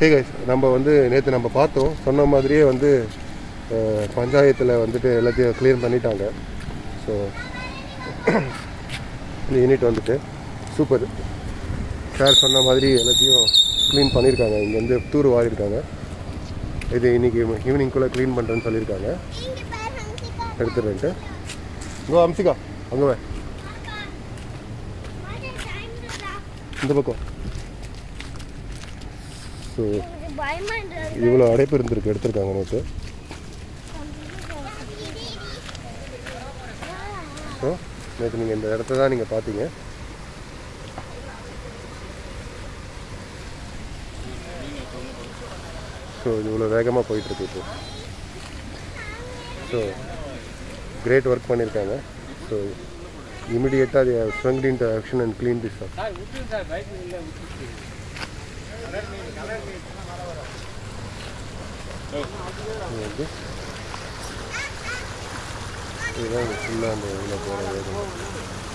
hey guys நம்ம வந்து நேற்று நம்ம பார்த்தோம் சொன்ன மாதிரியே வந்து பஞ்சாயத்தில் வந்துட்டு எல்லாத்தையும் க்ளீன் பண்ணிட்டாங்க ஸோ இந்த யூனிட் வந்துட்டு சூப்பர் சார் சொன்ன மாதிரி எல்லாத்தையும் க்ளீன் பண்ணியிருக்காங்க இங்கேருந்து தூர் வாரியிருக்காங்க இது இன்னைக்கு ஈவினிங்குள்ளே க்ளீன் பண்ணுறேன்னு சொல்லியிருக்காங்க எடுத்துருன்ட்டு இங்கோ அம்சிகா அங்கே வே இந்த பக்கம் ஸோ பயமா இருந்தது இவ்வளோ அடைப்பு இருந்திருக்கு எடுத்திருக்காங்க நேற்று ஸோ நேற்று நீங்கள் இந்த இடத்த தான் நீங்கள் பார்த்தீங்க ஸோ இது இவ்வளோ வேகமாக போயிட்டுருக்கு இப்போ ஸோ கிரேட் ஒர்க் பண்ணியிருக்காங்க ஸோ இமிடியேட்டாக அது swung in action and clean this up sir விட்டுருங்க சார் பைக் இல்லை விட்டுருச்சு இது வந்து இதுதான் ஃபுல்லாக அந்த இதில் போகிற வேகம்